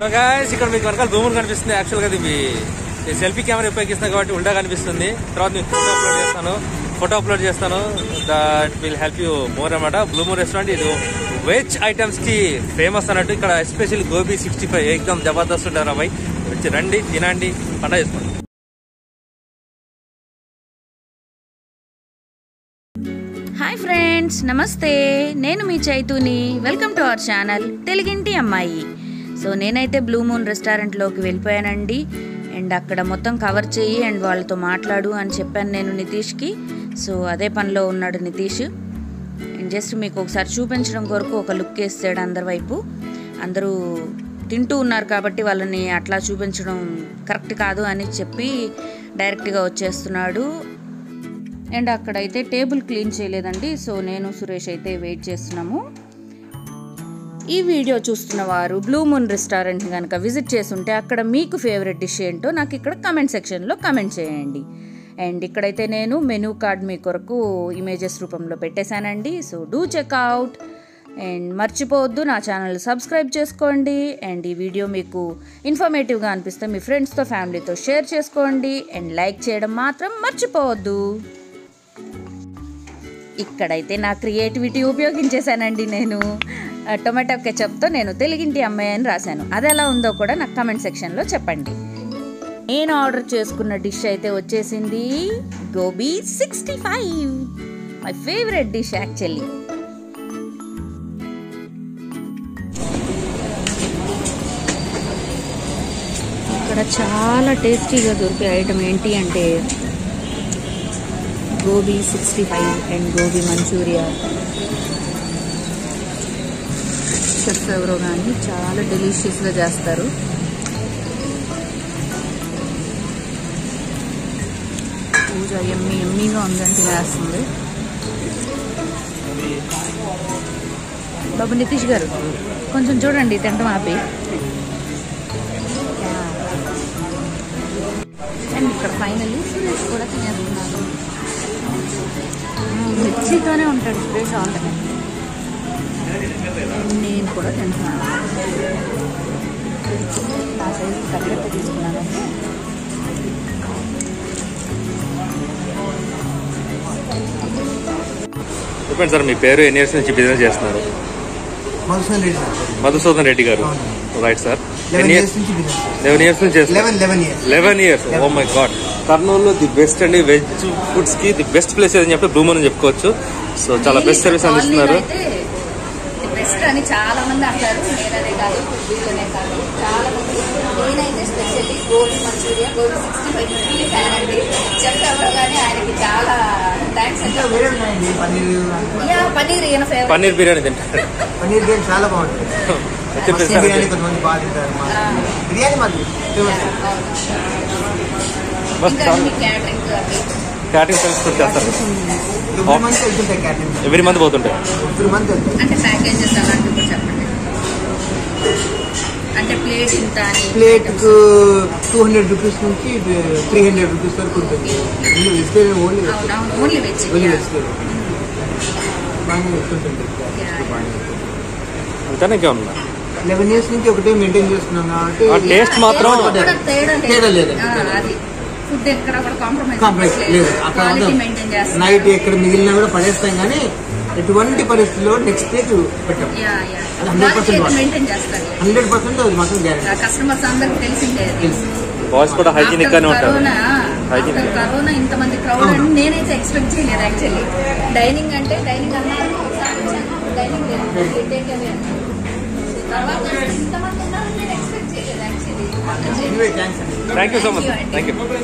Guys ఇక్కడ మీకు వెనకాల భూములు కనిపిస్తుంది యాక్చువల్ గా ఇది మీ సెల్ఫీ కెమెరా ఉపయోగిస్తున్నా కాబట్టి ఉల్టా కనిపిస్తుంది తర్వాత మీకు ఫోటో అప్లోడ్ చేస్తాను ఫోటో అప్లోడ్ చేస్తాను that will help you more అనమాట బ్లూమూర్ రెస్టారెంట్ ఇది వెజ్ ఐటమ్స్ కి ఫేమస్ అన్నట్టు ఇక్కడ ఎస్పెషల్లీ గోబీ సిక్స్టీ ఫైవ్ ఎక్దమ్ జబర్దస్త్ ఉంటారు అమ్మాయి వచ్చి రండి తినండి పండగ చేసుకోండి హాయ్ ఫ్రెండ్స్ నమస్తే నేను మీ చైతూని వెల్కమ్ టు అవర్ ఛానల్ తెలుగింటి అమ్మాయి సో నేనైతే బ్లూ మూన్ రెస్టారెంట్లోకి వెళ్ళిపోయానండి అండ్ అక్కడ మొత్తం కవర్ చేయి అండ్ వాళ్ళతో మాట్లాడు అని చెప్పాను నేను నితీష్కి సో అదే పనిలో ఉన్నాడు నితీష్ అండ్ జస్ట్ మీకు ఒకసారి చూపించడం కొరకు ఒక లుక్ వేస్తాడు అందరి వైపు అందరూ తింటూ ఉన్నారు కాబట్టి వాళ్ళని అట్లా చూపించడం కరెక్ట్ కాదు అని చెప్పి డైరెక్ట్గా వచ్చేస్తున్నాడు అండ్ అక్కడైతే టేబుల్ క్లీన్ చేయలేదండి సో నేను సురేష్ అయితే వెయిట్ చేస్తున్నాము ఈ వీడియో చూస్తున్న వారు బ్లూ మూన్ రెస్టారెంట్ కనుక విజిట్ చేస్తుంటే అక్కడ మీకు ఫేవరెట్ డిష్ ఏంటో నాకు ఇక్కడ కమెంట్ సెక్షన్లో కమెంట్ చేయండి అండ్ ఇక్కడైతే నేను మెనూ కార్డ్ మీ కొరకు ఇమేజెస్ రూపంలో పెట్టేశానండి సో డూ చెక్అవుట్ అండ్ మర్చిపోవద్దు నా ఛానల్ సబ్స్క్రైబ్ చేసుకోండి అండ్ ఈ వీడియో మీకు ఇన్ఫర్మేటివ్గా అనిపిస్తే మీ ఫ్రెండ్స్తో ఫ్యామిలీతో షేర్ చేసుకోండి అండ్ లైక్ చేయడం మాత్రం మర్చిపోవద్దు ఇక్కడైతే నా క్రియేటివిటీ ఉపయోగించేశానండి నేను ఆ, టొమాటో కెచప్తో నేను తెలుగింటి అమ్మాయి అని రాశాను అది ఎలా ఉందో కూడా నాకు కమెంట్ సెక్షన్లో చెప్పండి నేను ఆర్డర్ చేసుకున్న డిష్ అయితే వచ్చేసింది gobi sixty five my favourite dish actually ఇక్కడ చాలా టేస్టీగా దొరికే ఐటమ్ ఏంటి అంటే gobi sixty five and gobi manchurian chef ఎవరో కానీ చాలా డెలిషియస్గా చేస్తారు పూజ ఎమ్మి ఎమ్మిగా ఉందంటే వేస్తుంది బాబు నితీష్ గారు కొంచెం చూడండి తింటం ఆపి అండ్ ఇక్కడ ఫైనల్లీ సురేష్ కూడా తినేస్తున్నాను మిర్చితోనే ఉంటాడు సురేష్ ఆల్రెడీ నేను కూడా తింటున్నాను ఆ సైజు తగ్గట్టు తీసుకున్నాను చెప్పండి సార్ మీ పేరు ఎన్ని ఇయర్స్ నుంచి బిజినెస్ చేస్తున్నారు మధుసూదన్ రెడ్డి సార్ మధుసూదన్ రెడ్డి గారు రైట్ సార్ లెవెన్ ఇయర్స్ నుంచి బిజినెస్ లెవెన్ ఇయర్స్ నుంచి చేస్తున్నారు eleven eleven years eleven years oh my god కర్నూలులో ది బెస్ట్ అండి వెజ్ ఫుడ్స్ కి ది బెస్ట్ ప్లేస్ ఏదని చెప్పి బ్లూమన్ అని చెప్పుకోవచ్చు సో చాలా బెస్ట్ సర్వీస్ అందిస్తున్నారు బెస్ట్ అని చాలా మంది అంటారు నేననే కాదు వీళ్ళనే కాదు చాలా మంది నేనైతే specially gobi manchurian gobi sixty five fifty fan అండి చెఫ్ ఎవరు కానీ ఆయనకి చాలా థ్యాంక్స్ ఇంకా వేరే ఉన్నాయండి పన్నీర్ యా పన్నీర్ ఈయన ఫేవరెట్ పన్నీర్ బిర్యానీ తింటారు పన్నీర్ బిర్యానీ చాలా బాగుంటుంది వచ్చి మసీ ప్రతిసారి బిర్యానీ కొంతమంది బాగా తింటారు మా బిర్యానీ మాది ఫేమస్ బస్ ఇంకా మీ క్యాటరింగ్ అవి క్యాటరింగ్ సర్వీస్ కూడా చేస్తారు ఎవ్రీ మంత్ వెళ్తుంటాయి క్యాటరింగ్ ఎవ్రీ మంత్ పోతుంటాయి ఎవ్రీ మంత్ వెళ్తాయి అంటే ప్యాకేజెస్ అలాంటివి కూడా చెప్పండి అంటే ప్లేట్ ఇంత అని ప్లేట్ టూ హండ్రెడ్ రూపీస్ నుంచి త్రీ హండ్రెడ్ రూపీస్ వరకు ఉంటుంది వెజిటేరియన్ ఓన్లీ అవునవును ఓన్లీ వెజ్ ఓన్లీ వెజిటేరియన్ బాగానే వెళ్తుంటుంది అంతేనా ఇంకా ఉన్నా లెవెన్ ఇయర్స్ నుంచి ఒకటే మెయింటైన్ చేస్తున్నాం కాబట్టి ఆ టేస్ట్ మాత్రం తేడా లేదు. అది ఫుడ్ ఎక్కడ కూడా కాంప్రమైజ్ కాంప్లెక్స్ లేదు అక్కడ క్వాలిటీ మెయింటైన్ చేస్తాం నైట్ ఎక్కడ మిగిలినా కూడా పడేస్తాం కానీ ఎటువంటి పరిస్థితుల్లో నెక్స్ట్ డే పెట్టాం యా యా అది 100% క్వాలిటీ మెయింటైన్ చేస్తారు హండ్రెడ్ పర్సెంట్ అది మాత్రం గ్యారెంటీ కస్టమర్స్ అందరికి తెలిసిందే అది. బాయ్స్ కూడా హైజీనిక్ గానే After ఉంటారు కరోనా Hygienic. after కరోనా ఇంతమంది క్రౌడ్ అని నేనైతే ఎక్స్పెక్ట్ చేయలేదు యాక్చువల్లీ డైనింగ్ అంటే డైనింగ్ అన్నారు ఒకసారి వచ్చాను డైనింగ్ లేదు టేక్ అవే అన్నారు తర్వాత ఇంతమంది ఉన్నారని నేను ఎక్స్పెక్ట్ చేయలేదు యాక్చువల్లీ ఎనీవే థ్యాంక్స్ అండి thank you so much thank you